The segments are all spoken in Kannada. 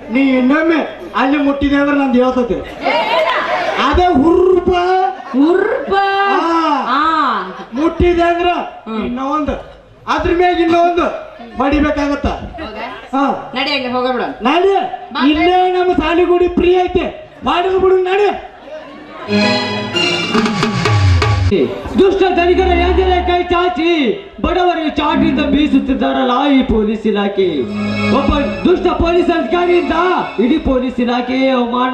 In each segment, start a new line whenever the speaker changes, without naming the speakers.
ನೀ ಇನ್ನೊಮ್ಮೆ ಅಲ್ಲಿ ಮುಟ್ಟಿದೆ ಅಂದ್ರೆ ನಂದು ಹೇಳ್ತದೆ ಅದೇ ಹುರ್ಪ
ಉರ್ಪ
ಆ.
ಆ
ಮುಟ್ಟಿದೆ ಅಂದ್ರ ಇನ್ನೂ ಒಂದು ಅದ್ರ ಮ್ಯಾಗ ಇನ್ನೂ ಒಂದು ಹೊಡಿಬೇಕಾಗತ್ತ
ಹೌದಾ
ಹಾ
ನಡಿ ಹಂಗೆ ಹೋಗಬಿಡು
ನಡಿ ಇಲ್ಲೇ ನಮ್ಮ ಸಾಲಿಗುಡಿ ಫ್ರೀ ಐತೆ ಮಾಡಿದ್ ಬಿಡು ನಡಿ
ದುಷ್ಟ ಧನಿಕರ ಎಂದರೆ ಕೈ ಚಾಚಿ ಬಡವರಿಗೆ ಚಾಟಿಯಿಂದ ಬೀಸುತ್ತಿದ್ದಾರಲ್ಲ ಈ ಪೊಲೀಸ್ ಇಲಾಖೆ ಒಬ್ಬ ದುಷ್ಟ ಪೊಲೀಸ್ ಅಧಿಕಾರಿಯಿಂದ ಇಡೀ ಪೊಲೀಸ್ ಇಲಾಖೆಯೇ ಅವಮಾನ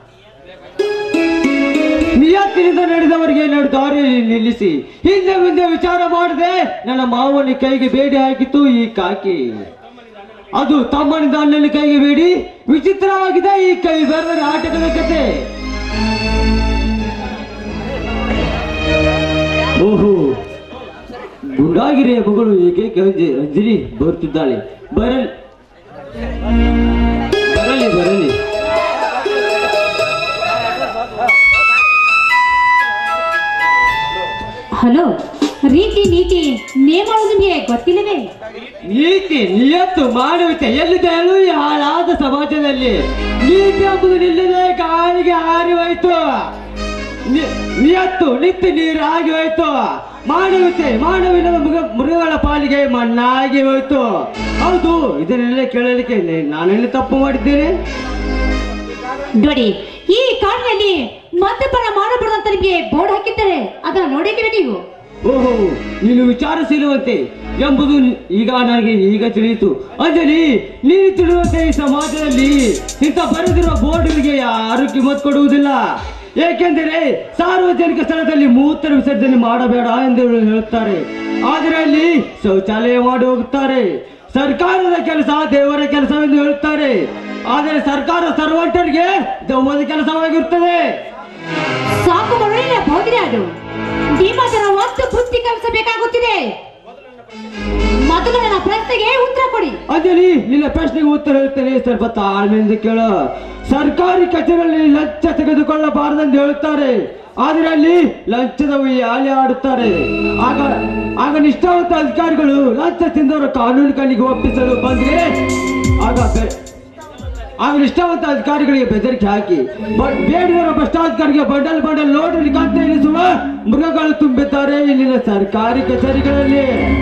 ನಿಯತ್ತಿನಿಂದ ನಡೆದವರಿಗೆ ನಡು ದಾರಿಯಲ್ಲಿ ನಿಲ್ಲಿಸಿ ಹಿಂದೆ ಮುಂದೆ ವಿಚಾರ ಮಾಡದೆ ನನ್ನ ಮಾವನ ಕೈಗೆ ಬೇಡಿ ಹಾಕಿತು ಈ ಕಾಕಿ ಅದು ತಮ್ಮನಿಂದ ಅಣ್ಣನ ಕೈಗೆ ಬೇಡಿ ವಿಚಿತ್ರವಾಗಿದೆ ಈ ಕೈ ಬೆರವರ ಆಟಗಳ ಕತೆ ಓಹೋ ಗುಂಡಾಗಿರಿಯ ಮಗಳು ಏಕೈಕ ಅಂಜಿ- ಅಂಜಲಿ ಬರುತ್ತಿದ್ದಾಳೆ ಬರಲಿ ಬರಲಿ ಬರಲಿ
ಹಲೋ ರೀತಿ ನೀತಿ ನೇಮಗಳು ನಿಮಗೆ ಗೊತ್ತಿಲ್ಲವೇ
ನೀತಿ ನಿಯತ್ತು ಮಾನವತೆ ಎಲ್ಲಿದೆ ಹೇಳು ಈ ಹಾಳಾದ ಸಮಾಜದಲ್ಲಿ ನೀತಿ ಎಂಬುದು ನಿಲ್ಲದೆ ಗಾಳಿಗೆ ಹಾರಿ ಹೋಯ್ತು ನಿ- ನಿಯತ್ತು ನಿತ್ಯ ನೀರಾಗಿ ಹೋಯ್ತು ಮಾನವತೆ ಮಾನವಿಲ್ಲದ ಮೃಗ ಮೃಗಗಳ ಪಾಲಿಗೆ ಮಣ್ಣಾಗಿ ಹೋಯ್ತು ಹೌದು ಇದನ್ನೆಲ್ಲ ಕೇಳಲಿಕ್ಕೆ ನೆ- ನಾನೆಲ್ಲಿ ತಪ್ಪು ಮಾಡಿದ್ದೇನೆ
ನೋಡಿ ಈ ಕಾಡಿನಲ್ಲಿ ಮದ್ಯಪಾನ ಮಾಡಬಾರ್ದು ಅಂತ ನಿಮಗೆ ಬೋರ್ಡ್ ಹಾಕಿದ್ದಾರೆ ಅದನ್ನ ನೋಡಿದ್ದೀವಿ ನೀವು
ಓಹೋ ನೀನು ವಿಚಾರಿಸಿರುವಂತೆ ಎಂಬುದು ಈಗ ನನಗೆ ಈಗ ತಿಳಿಯಿತು ಅಂಜಲಿ ನೀನು ತಿಳಿಯುವಂತೆ ಈ ಸಮಾಜದಲ್ಲಿ ಇಂಥ ಬರೆದಿರುವ ಬೋರ್ಡ್ಗಳಿಗೆ ಯಾರು ಕಿಮ್ಮತ್ ಕೊಡುವುದಿಲ್ಲ ಏಕೆಂದರೆ ಸಾರ್ವಜನಿಕ ಸ್ಥಳದಲ್ಲಿ ಮೂತ್ರ ವಿಸರ್ಜನೆ ಮಾಡಬೇಡ ಎಂದು ಹೇಳುತ್ತಾರೆ ಆದರೆ ಅಲ್ಲಿ ಶೌಚಾಲಯ ಮಾಡಿ ಹೋಗುತ್ತಾರೆ ಸರ್ಕಾರದ ಕೆಲಸ ದೇವರ ಕೆಲಸವೆಂದು ಹೇಳುತ್ತಾರೆ ಆದರೆ ಸರ್ಕಾರ ಸರ್ವಂಟರಿಗೆ ದೆವ್ವದ ಕೆಲಸವಾಗಿರುತ್ತದೆ
ಸಾಕು ಮರಳಿನ ಬೋಧಿರೆ ಅದು ನಿಮ್ಮದರ ಒಂದು ಬುದ್ಧಿ ಕಲಿಸಬೇಕಾಗುತ್ತಿದೆ ಮೊದಲು ನನ್ನ ಪ್ರಶ್ನೆಗೆ ಉತ್ತರ ಕೊಡಿ
ಅಂಜಲಿ ನಿನ್ನ ಪ್ರಶ್ನೆಗೆ ಉತ್ತರ ಹೇಳ್ತೇನೆ ಸ್ವಲ್ಪ ತಾಳ್ಮೆಯಿಂದ ಕೇಳು ಸರ್ಕಾರಿ ಕಚೇರಿಯಲ್ಲಿ ಲಂಚ ತೆಗೆದುಕೊಳ್ಳಬಾರದೆಂದು ಹೇಳುತ್ತಾರೆ ಆದರೆ ಅಲ್ಲಿ ಲಂಚದ ಉಯ್ಯಾಲೆ ಆಡುತ್ತಾರೆ ಆಗ ಆಗ ನಿಷ್ಠಾವಂತ ಅಧಿಕಾರಿಗಳು ಲಂಚ ತಿಂದವರು ಕಾನೂನು ಕಣ್ಣಿಗೆ ಒಪ್ಪಿಸಲು ಬಂದ್ರೆ ಆಗ ಬೆ- ಆಗ ನಿಷ್ಠಾವಂತ ಅಧಿಕಾರಿಗಳಿಗೆ ಬೆದರಿಕೆ ಹಾಕಿ ಬ- ಬೇಡದವರ ಭ್ರಷ್ಟಾಧಿಕಾರಿಗೆ ಬಂಡಲ್ ಬಂಡಲ್ ನೋಟಲ್ಲಿ ಕಂತೆ ಎನಿಸುವ ಮೃಗಗಳು ತುಂಬಿದ್ದಾರೆ ಇಲ್ಲಿನ ಸರ್ಕಾರಿ ಕಚೇರಿಗಳಲ್ಲಿ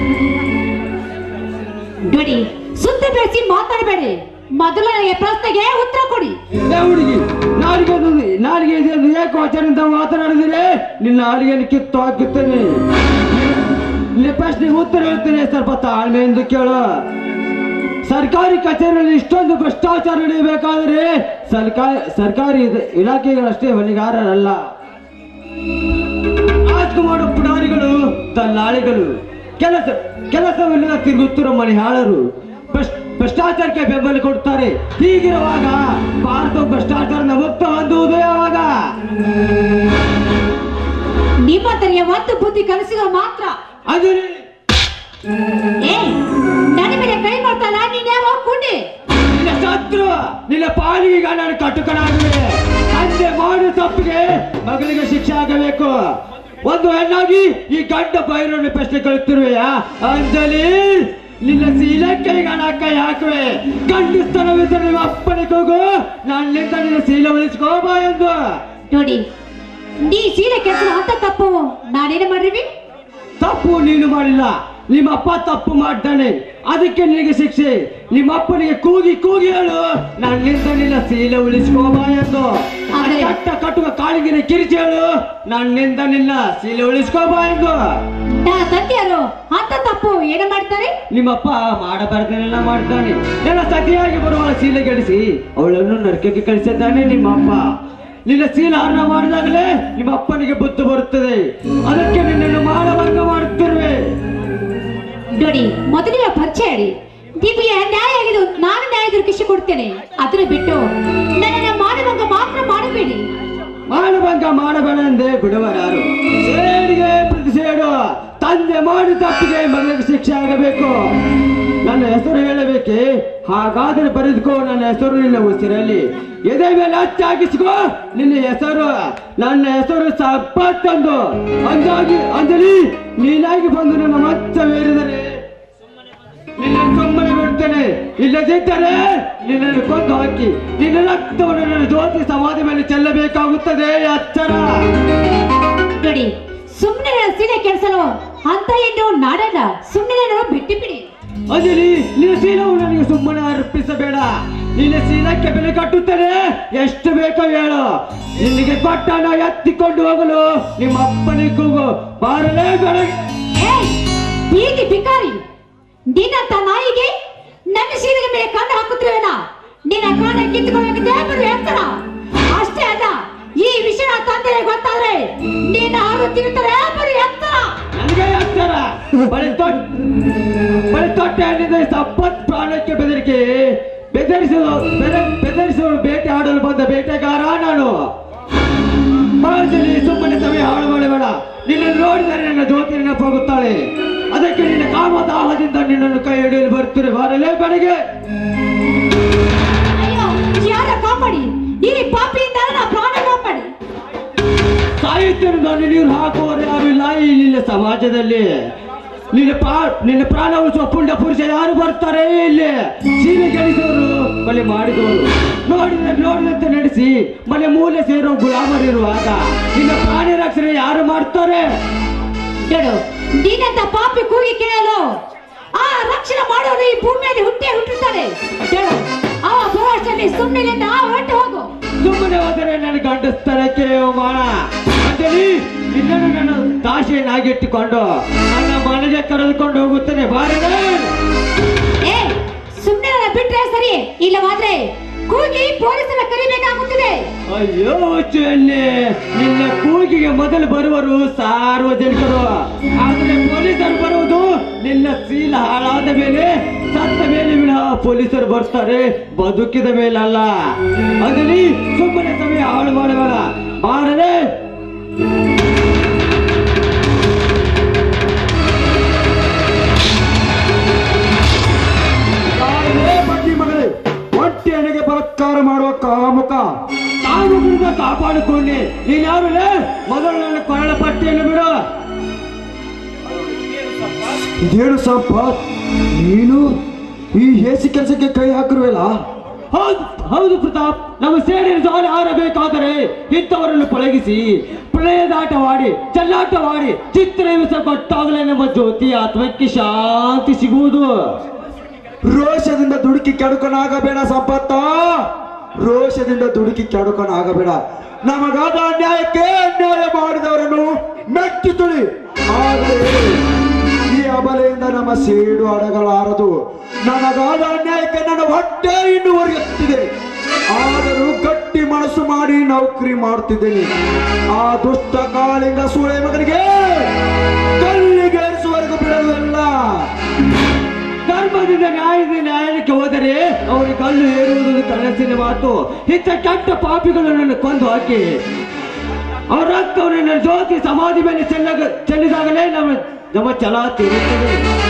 ನೋಡಿ ಸುತ್ತ ಬೆಳೆಸಿ ಮಾತಾಡಬೇಡಿ ಮೊದಲು ನನಗೆ ಪ್ರಶ್ನೆಗೆ ಉತ್ತರ ಕೊಡಿ
ಏ ಹುಡುಗಿ ನಾಲಿಗೆ ಅದು- ನಾಲಿಗೆ ಇದೆ ಅದು ಏಕೆ ವಚನದಿಂದ ಮಾತನಾಡಿದರೆ ನಿನ್ನ ನಾಲಿಗೆಯನ್ನು ಕಿತ್ತು ಹಾಕುತ್ತೇನೆ ನಿನ್ನ ಪ್ರಶ್ನೆಗೆ ಉತ್ತರ ಹೇಳ್ತೇನೆ ಸ್ವಲ್ಪ ತಾಳ್ಮೆಯಿಂದ ಕೇಳು ಸರ್ಕಾರಿ ಕಚೇರಿಯಲ್ಲಿ ಇಷ್ಟೊಂದು ಭ್ರಷ್ಟಾಚಾರ ನಡೆಯಬೇಕಾದರೆ ಸರ್ಕಾರಿ ಸರ್ಕಾರಿ ಇದ- ಇಲಾಖೆಗಳಷ್ಟೇ ಹೊಣೆಗಾರರಲ್ಲ ರಾಜ್ಕುಮಾರ ಪುಡಾರಿಗಳು ದಲ್ಲಾಳಿಗಳು ಕೆಲಸ ಕೆಲಸವಿಲ್ಲದ ತಿರುಗುತ್ತಿರುವ ಮನೆಹಾಳರು ಭ್ರಷ್ಟ- ಭ್ರಷ್ಟಾಚಾರಕ್ಕೆ ಬೆಂಬಲ ಕೊಡುತ್ತಾರೆ ಹೀಗಿರುವಾಗ ಭಾರತ ಭ್ರಷ್ಟಾಚಾರದ ಮುಕ್ತ ಹೊಂದುವುದು ಯಾವಾಗ
ನಿಮ್ಮ ತಲೆಯ ಒಂದು ಬುದ್ಧಿ ಕಲಿಸಿದ ಮಾತ್ರ
ಅದು
ಏ ನನ್ನ ಮೇಲೆ ಕೈ ಮಾಡ್ತಾಳ ನೀನ್ ಯಾವ ಕುಂಡಿ
ನಿನ್ನ ಶತ್ರು ನಿನ್ನ ಪಾಲಿಗೆ ನಾನು ಕಟ್ಟುಕನಾಗುವೆ ತಂದೆ ಮಾಡು ತಪ್ಪಿಗೆ ಮಗಳಿಗೆ ಶಿಕ್ಷೆ ಆಗಬೇಕು ಒಂದು ಹೆಣ್ಣಾಗಿ ಈ ಗಂಡ ಬೈರನ್ನು ಪ್ರಶ್ನೆ ಕೇಳುತ್ತಿರುವೆಯಾ ಅಂಜಲಿ ನಿನ್ನ ಶೀಲಕ್ಕೆ ನಾನು ಕೈ ಹಾಕುವೆ ಗಂಡಸ್ತನವಿದ್ದರೆ ನಿಮ್ಮ ಅಪ್ಪನಿಗೆ ಹೋಗು ನನ್ನಿಂದ ನಿನ್ನ ಶೀಲ ಉಳಿಸ್ಕೋ ಬಾ ಎಂದು
ನೋಡಿ ನೀ ಸೀರೆ ಕೆಲಸ ಅಂತ ತಪ್ಪು ನಾನೇನು ಮಾಡ್ರಿವಿ
ತಪ್ಪು ನೀನು ಮಾಡಿಲ್ಲ ನಿಮ್ಮ ಅಪ್ಪ ತಪ್ಪು ಮಾಡ್ತಾನೆ ಅದಕ್ಕೆ ನಿನಗೆ ಶಿಕ್ಷೆ ನಿಮ್ಮ ಅಪ್ಪನಿಗೆ ಕೂಗಿ ಕೂಗಿ ಹೇಳು ನನ್ನಿಂದ ನಿನ್ನ ಶೀಲ ಉಳಿಸ್ಕೋಬಾ ಎಂದು
ಆದ್ರೆ-
ಕಟ್ಟ ಕಟ್ಟುವ ಕಾಳಿಗಿನ ಕಿರಿಚಿ ಹೇಳು ನನ್ನಿಂದ ನಿನ್ನ ಶೀಲ ಉಳಿಸ್ಕೋಬಾ ಎಂದು
ನಾ ತಂದೆಯರು ಅಂತ ತಪ್ಪು ಏನು ಮಾಡ್ತಾರೆ
ನಿಮ್ಮಪ್ಪ ಮಾಡಬಾರ್ದನ್ನೆಲ್ಲ ಮಾಡ್ತಾನೆ ನನ್ನ ಸತಿಯಾಗಿ ಬರುವ ಶೀಲ ಗೆಡಿಸಿ ಅವಳನ್ನು ನರಕಕ್ಕೆ ಕಳಿಸಿದ್ದಾನೆ ನಿಮ್ಮಪ್ಪ ನಿನ್ನ ಶೀಲ ಹರಣ ಮಾಡಿದಾಗಲೇ ನಿಮ್ಮ ಅಪ್ಪನಿಗೆ ಬುದ್ಧಿ ಬರುತ್ತದೆ ಅದಕ್ಕೆ ನಿನ್ನನ್ನು ಮಾಡಭಂಗ ಮಾಡುತ್ತಿರುವೆ
ನೋಡಿ ಮೊದಲಿಗೆ ಪರಿಚಯ ಹೇಳಿ ನಿಮಗೆ ನ್ಯಾಯ ಆಗಿದ್ದು ನಾನು ನ್ಯಾಯ ದೊರಕಿಸಿ ಕೊಡ್ತೇನೆ ಅದನ್ನ ಬಿಟ್ಟು ನನ್ನನ್ನ ಮಾನವಂಗ ಮಾತ್ರ ಮಾಡಬೇಡಿ
ಮಾಡಭಂಗ ಮಾಡಬೇಡಂದೆ ಬಿಡುವರಾರು ಸೇಡಿಗೆ ಪ್ರತಿಸೇಡು ತಂದೆ ಮಾಡಿ ತಪ್ಪಿಗೆ ಮಗಳಿಗೆ ಶಿಕ್ಷೆ ಆಗಬೇಕು ನನ್ನ ಹೆಸರು ಹೇಳಬೇಕೆ ಹಾಗಾದರೆ ಬರೆದುಕೋ ನನ್ನ ಹೆಸರು ನಿನ್ನ ಉಸಿರಲ್ಲಿ ಎದೆ ಮೇಲೆ ಹಚ್ಚಾಗಿಸ್ಕೋ ನಿನ್ನ ಹೆಸರು ನನ್ನ ಹೆಸರು ಸಂಪತ್ತಂದು ಅಂದಾಗಿ ಅಂಜಲಿ ನೀನಾಗಿ ಬಂದು ನನ್ನ ಮಚ್ಚವೇರಿದರೆ ನಿನ್ನ ನಿನ್ನ ಸುಮ್ಮನೆ ಬಿಡ್ತೇನೆ ಇಲ್ಲದಿದ್ದರೆ ನಿನ್ನನ್ನು ಕೊಂದು ಹಾಕಿ ನಿನ್ನ ರಕ್ತವನ್ನು ನನ್ನ ಜ್ಯೋತಿ ಸಮಾಧಿ ಮೇಲೆ ಚೆಲ್ಲಬೇಕಾಗುತ್ತದೆ ಎಚ್ಚರ
ನೋಡಿ ಸುಮ್ಮನೆ ಸೀರೆ ಕೆಲ್ಸಲು ಅಂತ ಎಂದು ನಾಡಲ್ಲ ಸುಮ್ಮನೆ ನಾನು ಬಿಟ್ಟು ಬಿಡಿ
ಅಂಜಲಿ ನಿನ್ನ ಶೀಲವು ನನಗೆ ಸುಮ್ಮನೆ ಅರ್ಪಿಸಬೇಡ ನಿನ್ನ ಶೀಲಕ್ಕೆ ಬೆಲೆ ಕಟ್ಟುತ್ತೇನೆ ಎಷ್ಟು ಬೇಕೋ ಹೇಳು ನಿನಗೆ ಪಟ್ಟಣ ಎತ್ತಿಕೊಂಡು ಹೋಗಲು ನಿಮ್ಮ ಅಪ್ಪನಿಗೆ ಕೂಗು ಬಾರಲೇ ಬೆಳಗ್ಗೆ
ಏಯ್ ಬೀದಿ ಬಿಕಾರಿ ನಿನ್ನಂತ ನಾಯಿಗೆ ನನ್ನ ಶೀಲಿಗೆ ಮೇಲೆ ಕಣ್ಣು ಹಾಕುತ್ತಿರುವೆನ ನಿನ್ನ ಕಾಣ ಕಿತ್ತುಕೊಳ್ಳಕ್ಕೆ ದೇವರು ಹೇಳ್ತಾರ ಅಷ್ಟೇ ಅಲ್ಲ ಈ ವಿಷಯ ತಂದೆ ಗೊತ್ತಾದ್ರೆ ನಿನ್ನ ಹಾಡು ತಿರುತ್ತಾರೆ ಬರೀ ಹೇಳ್ತಾರ
ನನಗೆ ಎಚ್ಚರ ಬಳಿ ತೊಟ್ ಬಳಿ ತೊಟ್ಟೆ ಹಣ್ಣಿಂದ ಸಂಪತ್ ಪ್ರಾಣಕ್ಕೆ ಬೆದರಿಕೆ ಬೆದರಿಸುವ ಬೆದ- ಬೆದರಿಸುವ ಬೇಟೆ ಆಡಲು ಬಂದ ಬೇಟೆಗಾರ ನಾನು ಅಂಜಲಿ ಸುಮ್ಮನೆ ಸಮಯ ಹಾಳು ಮಾಡಬೇಡ ನಿನ್ನನ್ನು ನೋಡಿದರೆ ನನ್ನ ಜ್ಯೋತಿ ನೆನಪಾಗುತ್ತಾಳೆ ಅದಕ್ಕೆ ನಿನ್ನ ಕಾಮದಾಹದಿಂದ ನಿನ್ನನ್ನು ಕೈ ಹಿಡಿಯಲು ಬರ್ತೀರಿ ಬಾರಲೇ ಬೆಳಗ್ಗೆ
ಅಯ್ಯೋ ಯಾರ ಕಾಪಾಡಿ ಈ ಪಾಪಿಯಿಂದ ನನ್ನ ಪ್ರಾಣ ಕಾಪಾಡಿ
ಸಾಹಿತ್ಯನು ನಾನು ನೀರು ಹಾಕುವವರು ಯಾರು ಇಲ್ಲ ಈ ನಿನ್ನ ಸಮಾಜದಲ್ಲಿ ನಿನ್ನ ಪ್ರಾ ನಿನ್ನ ಪ್ರಾಣ ಉಳಿಸುವ ಪುಂಡ ಪುರುಷ ಯಾರು ಬರ್ತಾರೆ ಇಲ್ಲಿ ಸೀರೆ ಗೆಳಿಸೋರು ಮನೆ ಮಾಡಿದವರು ನೋಡಿದ ನೋಡಿದಂತೆ ನಡೆಸಿ ಮನೆ ಮೂಲೆ ಸೇರೋ ಗುಲಾಮರಿರುವಾಗ ನಿನ್ನ ಪ್ರಾಣಿ ರಕ್ಷಣೆ ಯಾರು ಮಾಡ್ತಾರೆ
ಕೇಳು ನೀನಂತ ಪಾಪಿ ಕೂಗಿ ಕೇಳಲು ಆ ರಕ್ಷಣೆ ಮಾಡೋರು ಈ ಭೂಮಿಯಲ್ಲಿ ಹುಟ್ಟೆ ಹುಟ್ಟುತ್ತಾರೆ ಕೇಳು ಆ ಬರುವಷ್ಟರಲ್ಲಿ ಸುಮ್ಮನೆ ಆ ಹೊರಟು ಹೋಗು
ಸುಮ್ಮನೆ ಹೋದರೆ ನನ್ನ ಗಂಡಸ್ತನಕ್ಕೆ ಮಾಣ ಅಂಜಲಿ ನಿನ್ನನ್ನು ನನ್ನ ದಾಶೆಯನ್ನಾಗಿಟ್ಟುಕೊಂಡು ನನ್ನ ಮನೆಗೆ ಕರೆದುಕೊಂಡು ಹೋಗುತ್ತೇನೆ ಬಾರದೆ
ಏ ಸುಮ್ಮನೆ ನನ್ನ ಬಿಟ್ರೆ ಸರಿ ಇಲ್ಲವಾದ್ರೆ ಕೂಗಿ ಪೊಲೀಸರ ಕರಿಬೇಕಾಗುತ್ತದೆ
ಅಯ್ಯೋ ಚೆಲ್ಲಿ ನಿನ್ನ ಕೂಗಿಗೆ ಮೊದಲು ಬರುವರು ಸಾರ್ವಜನಿಕರು ಆದ್ರೆ ಪೊಲೀಸರು ಬರುವುದು ನಿನ್ನ ಶೀಲ ಹಾಳಾದ ಮೇಲೆ ಸತ್ತ ಮೇಲೆ ವಿನಃ ಪೊಲೀಸರು ಬರ್ತಾರೆ ಬದುಕಿದ ಮೇಲಲ್ಲ ಅದಲ್ಲಿ ಸುಮ್ಮನೆ ಸಮಯ ಹಾಳು ಮಾಡಬೇಡ ಮಾಡಲೇ
ಯಾರೇ ಬಡ್ಡಿ ಮಗಳೇ ಹೊಟ್ಟೆ ಹಣೆಗೆ ಬಲತ್ಕಾರ ಮಾಡುವ ಕಾಮುಕ
ಕಾನೂನಿಂದ ಕಾಪಾಡಿಕೊಂಡೆ ನೀನ್ಯಾರಲ್ಲೇ ಮೊದಲು ನನ್ನ ಕೊರಳ ಪಟ್ಟಿಯನ್ನು ಬಿಡು
ಇದೇನು ಸಂಪತ್ ನೀನು ಈ ಹೇಸಿ ಕೆಲಸಕ್ಕೆ ಕೈ ಹಾಕಿರುವಲ್ಲ
ಹೌದು ಹೌದು ಪ್ರತಾಪ್ ನಮ್ಮ ಸೇಡಿನ ಜಾಲಿ ಆರಬೇಕಾದರೆ ಇಂಥವರನ್ನು ಪಳಗಿಸಿ ಪ್ರಳಯದಾಟವಾಡಿ ಚೆಲ್ಲಾಟವಾಡಿ ಚಿತ್ರಹಿಂಸ ಕೊಟ್ಟಾಗಲೇ ನಮ್ಮ ಜ್ಯೋತಿ ಆತ್ಮಕ್ಕೆ ಶಾಂತಿ ಸಿಗುವುದು
ರೋಷದಿಂದ ದುಡುಕಿ ಕೆಡುಕನಾಗಬೇಡ ಸಂಪತ್ತ ರೋಷದಿಂದ ದುಡುಕಿ ಕೆಡುಕನಾಗಬೇಡ ನಮಗಾದ ಅನ್ಯಾಯಕ್ಕೆ ಅನ್ಯಾಯ ಮಾಡಿದವರನ್ನು ಮೆಟ್ಟಿ ತುಳಿ ಆದರೆ ಈ ಅಬಲೆಯಿಂದ ನಮ್ಮ ಸೇಡು ಅಡಗಲಾರದು ನನಗಾದ ಅನ್ಯಾಯಕ್ಕೆ ನನ್ನ ಹೊಟ್ಟೆ ಇನ್ನು ಒರೆಯುತ್ತಿದೆ ಆದರೂ ಗಟ್ಟಿ ಮನಸ್ಸು ಮಾಡಿ ನೌಕರಿ ಮಾಡ್ತಿದ್ದೇನೆ ಆ ದುಷ್ಟ ಕಾಳಿಂಗ ಸೂಳೆ ಮಗನಿಗೆ ಕಲ್ಲಿಗೇರಿಸುವವರೆಗೂ ಬಿಡೋದಿಲ್ಲ
ಧರ್ಮದಿಂದ ನ್ಯಾಯದಿಂದ ನ್ಯಾಯಕ್ಕೆ ಹೋದರೆ ಅವರಿಗೆ ಕಲ್ಲು ಏರುವುದು ಕನಸಿನ ಮಾತು ಇಂಥ ಕೆಟ್ಟ ಪಾಪಿಗಳನ್ನು ಕೊಂದು ಹಾಕಿ ಅವರ ರಕ್ತವನ್ನು ನನ್ನ ಜ್ಯೋತಿ ಸಮಾಧಿ ಮೇಲೆ ಚೆಲ್ಲ ಚೆಲ್ಲಿದಾಗಲೇ ನಮ್ಮ ನಮ್ಮ ಛಲ ತೀರುತ್ತದೆ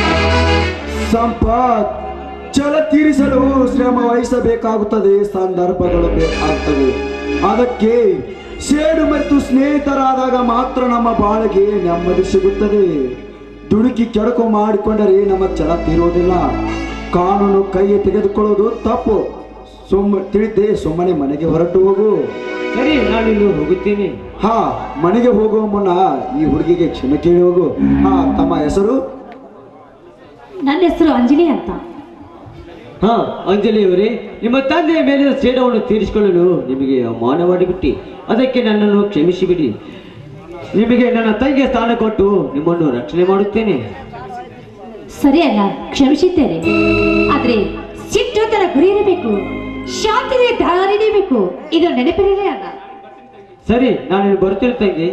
ಸಂಪತ್ ಛಲ ತೀರಿಸಲು ಶ್ರಮ ವಹಿಸಬೇಕಾಗುತ್ತದೆ ಸಂದರ್ಭಗಳು ಬೇಕಾಗ್ತವೆ ಅದಕ್ಕೆ ಸೇಡು ಮತ್ತು ಸ್ನೇಹಿತರಾದಾಗ ಮಾತ್ರ ನಮ್ಮ ಬಾಳಿಗೆ ನೆಮ್ಮದಿ ಸಿಗುತ್ತದೆ ದುಡುಕಿ ಕೆಡಕು ಮಾಡಿಕೊಂಡರೆ ನಮ್ಮ ಛಲ ತೀರುವುದಿಲ್ಲ ಕಾನೂನು ಕೈ ತೆಗೆದುಕೊಳ್ಳುವುದು ತಪ್ಪು ಸುಮ್ಮ ತಿಳಿದೆ ಸುಮ್ಮನೆ ಮನೆಗೆ ಹೊರಟು ಹೋಗು
ಸರಿ ನಾನಿನ್ನು ಹೋಗುತ್ತೇನೆ
ಹಾ ಮನೆಗೆ ಹೋಗುವ ಮುನ್ನ ಈ ಹುಡುಗಿಗೆ ಕ್ಷಮೆ ಕೇಳಿ ಹೋಗು ಹಾ ತಮ್ಮ ಹೆಸರು
ನನ್ನ ಹೆಸರು ಅಂಜಲಿ ಅಂತ
ಹಾ ಅಂಜಲಿ ಅವರೇ ನಿಮ್ಮ ತಂದೆಯ ಮೇಲಿನ ಸೇಡವನ್ನು ತೀರಿಸಿಕೊಳ್ಳಲು ನಿಮಗೆ ಅವಮಾನ ಮಾಡಿಬಿಟ್ಟಿ ಅದಕ್ಕೆ ನನ್ನನ್ನು ಕ್ಷಮಿಸಿಬಿಡಿ ನಿಮಗೆ ನನ್ನ ತಂಗಿಯ ಸ್ಥಾನ ಕೊಟ್ಟು ನಿಮ್ಮನ್ನು ರಕ್ಷಣೆ ಮಾಡುತ್ತೇನೆ
ಸರಿ ಅಲ್ಲ ಕ್ಷಮಿಸಿದ್ದೇನೆ ಆದ್ರೆ ಸಿಟ್ಟು ತರ ಗುರಿ ಇರಬೇಕು ಶಾಂತಿಗೆ ದಾರಿ ಹಿಡಿಬೇಕು ಇದು ನೆನಪಿರಲೇ ಅಲ್ಲ
ಸರಿ ನಾನು ಬರುತ್ತೇನೆ ತಂಗಿ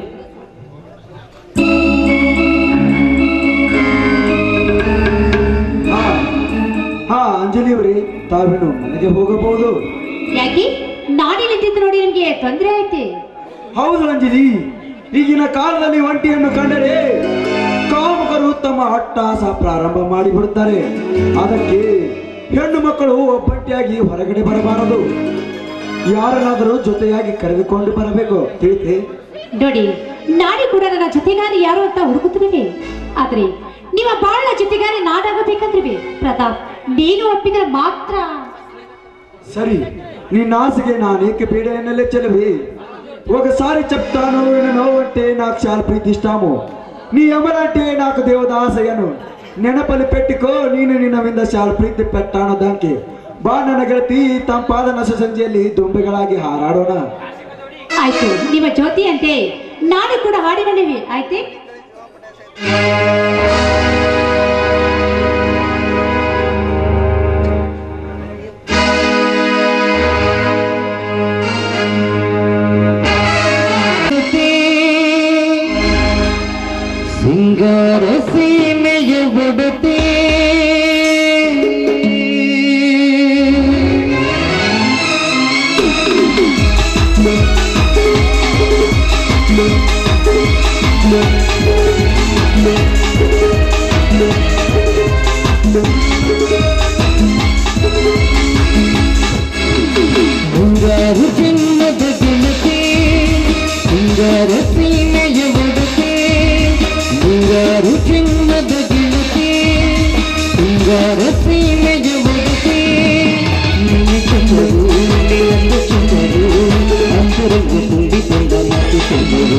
ಹಾ ಹಾ ಅಂಜಲಿ ಅವರೇ ತಾವೇನು ಮನೆಗೆ ಹೋಗಬಹುದು
ಯಾಕೆ ನಾಡಿಲಿದ್ದಿದ್ದು ನೋಡಿ ನಿಮ್ಗೆ ತೊಂದರೆ ಐತಿ
ಹೌದು ಅಂಜಲಿ ಈಗಿನ ಕಾಲದಲ್ಲಿ ಒಂಟಿಯನ್ನು ಕಂಡರೆ ಕಾಮಕರು ತಮ್ಮ ಅಟ್ಟಾಸ ಪ್ರಾರಂಭ ಮಾಡಿಬಿಡುತ್ತಾರೆ ಅದಕ್ಕೆ ಹೆಣ್ಣು ಮಕ್ಕಳು ಒಬ್ಬಟ್ಟಿಯಾಗಿ ಹೊರಗಡೆ ಬರಬಾರದು ಯಾರನ್ನಾದರೂ ಜೊತೆಯಾಗಿ ಕರೆದುಕೊಂಡು ಬರಬೇಕು ತಿಳಿತೆ
ನೋಡಿ ನಾಡಿ ಕೂಡ ನನ್ನ ಜೊತೆಗಾರಿ ಯಾರು ಅಂತ ಹುಡುಕುತ್ತಿದ್ದೇನೆ ಆದ್ರೆ ನಿಮ್ಮ ಬಾಳ ಜೊತೆಗಾರಿ ನಾನಾಗಬೇಕಂದ್ರೆ ಪ್ರತಾಪ್ ನೀನು ಒಪ್ಪಿದ್ರೆ ಮಾತ್ರ
సరి నీ నాసిగే నా నీకు పీడ ఎన్నెలే చెలవి ఒకసారి చెప్తాను వినను అంటే నాకు చాలా ప్రీతి ఇష్టాము నీ ఎవరంటే నాకు దేవదాసయ్యను నెనపలి పెట్టుకో నేను ನಿನ್ನ ವಿಂದ ಶಾಲ ಪ್ರೀತಿ ಪೆಟ್ಟಾನೋ ದಾಂಕೆ ಬಾ ನನ್ನ ಗೆಳತಿ ತಂಪಾದ ನಸ ಸಂಜೆಯಲ್ಲಿ ದುಂಬಿಗಳಾಗಿ ಹಾರಾಡೋಣ
ಆಯ್ತು ನಿಮ್ಮ ಜ್ಯೋತಿಯಂತೆ ನಾನು ಕೂಡ ಹಾಡಿ ಬಂದಿವಿ ಆಯ್ತೆ
ಸಿಂಗಾರ ಸೀಮೆಯ ಒಡತೆ ಮುಂಗಾರು ಜನ್ಮದ ಗೆಳತಿ ಸಿಂಗಾರ ಸೀಮೆಯ ಒಡತೆ ಮುಂಗಾರು ಜನ್ಮದ ಗೆಳತಿ ಸಿಂಗಾರ ಸೀಮೆಯ ಒಡತೆ ನಿನ್ನ ಚಂದರು ನಿನ್ನ ಚಂದರು ಅಂತರಂಗ ತುಂಬಿಕೊಂಡ ಮಾತು ಚಂದರು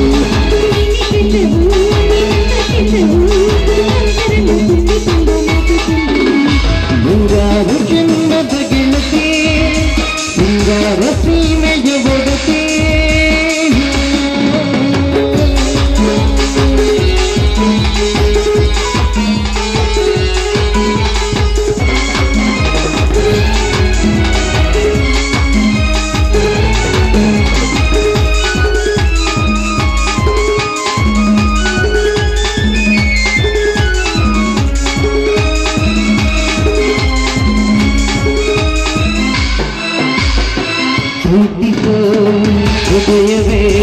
ಮುಂಗಾರು ಜನ್ಮದ ಗೆಳತಿ ಸಿಂಗಾರ ಸೀಮೆಯ ಒಡತೆ ಪ್ರೀತಿಸೋ ಹೃದಯವೇ